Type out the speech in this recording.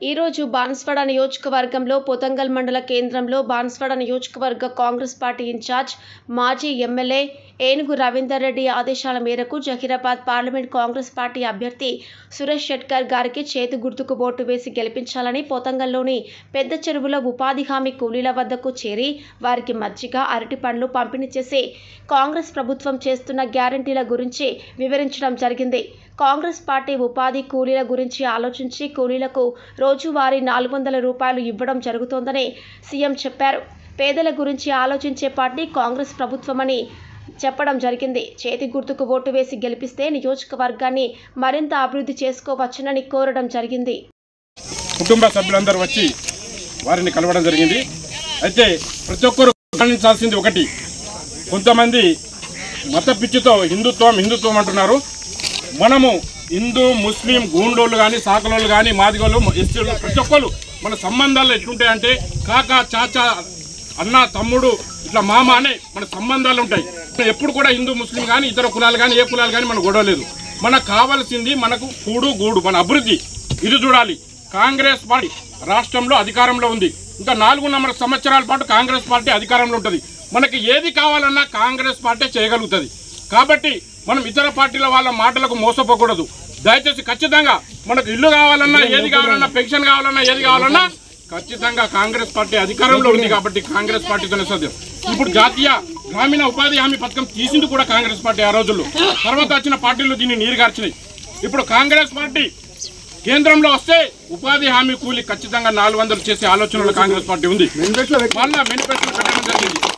ఈరోజు బాన్స్వాడ నియోజకవర్గంలో పొతంగల్ మండల కేంద్రంలో బాన్స్వాడ నియోజకవర్గ కాంగ్రెస్ పార్టీ ఇన్ఛార్జ్ మాజీ ఎమ్మెల్యే ఏనుగు రవీందర్ రెడ్డి ఆదేశాల మేరకు జహీరాబాద్ పార్లమెంట్ కాంగ్రెస్ పార్టీ అభ్యర్థి సురేష్ షెట్కర్ గారికి చేతి గుర్తుకు ఓటు వేసి గెలిపించాలని పొతంగల్లోని పెద్ద చెరువులో ఉపాధి హామీ కూలీల వద్దకు చేరి వారికి మజ్జిగ అరటి పండ్లు పంపిణీ చేసి కాంగ్రెస్ ప్రభుత్వం చేస్తున్న గ్యారంటీల గురించి వివరించడం జరిగింది కాంగ్రెస్ పార్టీ ఉపాధి కూలీల గురించి ఆలోచించి కూలీలకు రోజువారీ నాలుగు వందల రూపాయలు ఇవ్వడం జరుగుతోందని సీఎం చెప్పారు పేదల గురించి ఆలోచించే పార్టీ కాంగ్రెస్ ప్రభుత్వమని చెప్పడం జరిగింది చేతి గుర్తుకు ఓటు వేసి గెలిపిస్తే నియోజకవర్గాన్ని మరింత అభివృద్ధి చేసుకోవచ్చునని కోరడం జరిగింది కుటుంబ సభ్యులందరూ వచ్చి వారిని కలవడం జరిగింది అయితే ప్రతి ఒక్కరు గమనించాల్సింది ఒకటి కొంతమంది మత పిచ్చితో హిందుత్వం హిందుత్వం అంటున్నారు మనము హిందూ ముస్లిం గూండోళ్ళు కానీ సాకలోళ్ళు కానీ మాదిగోళ్ళు ఎస్టీలు ప్రతి ఒక్కరు మన సంబంధాలు ఎట్లుంటాయంటే కాక చాచా అన్న తమ్ముడు ఇట్లా మామ అనే మన సంబంధాలు ఉంటాయి ఎప్పుడు కూడా హిందూ ముస్లిం కానీ ఇతర కులాలు కానీ ఏ కులాలు కానీ మనకు గొడవ లేదు మనకు కావాల్సింది మనకు కూడు గూడు మన అభివృద్ధి ఇది చూడాలి కాంగ్రెస్ పార్టీ రాష్ట్రంలో అధికారంలో ఉంది ఇంకా నాలుగున్నర సంవత్సరాల పాటు కాంగ్రెస్ పార్టీ అధికారంలో ఉంటుంది మనకి ఏది కావాలన్నా కాంగ్రెస్ పార్టీ చేయగలుగుతుంది కాబట్టి మనం ఇతర పార్టీల వాళ్ళ మాటలకు మోసపోకూడదు దయచేసి ఖచ్చితంగా మనకు ఇల్లు కావాలన్నా ఏది కావాలన్నా పెన్షన్ కావాలన్నా ఏది కావాలన్నా ఖచ్చితంగా కాంగ్రెస్ పార్టీ అధికారంలో ఉంది కాబట్టి కాంగ్రెస్ పార్టీతోనే సాధ్యం ఇప్పుడు జాతీయ గ్రామీణ ఉపాధి హామీ పథకం తీసింది కూడా కాంగ్రెస్ పార్టీ ఆ రోజుల్లో తర్వాత వచ్చిన పార్టీలు దీన్ని నీరుగార్చినాయి ఇప్పుడు కాంగ్రెస్ పార్టీ కేంద్రంలో వస్తే ఉపాధి హామీ కూలి ఖచ్చితంగా నాలుగు వందలు చేసే ఆలోచనలో కాంగ్రెస్ పార్టీ ఉంది వాళ్ళ మేనిఫెస్టో పెట్టడం జరిగింది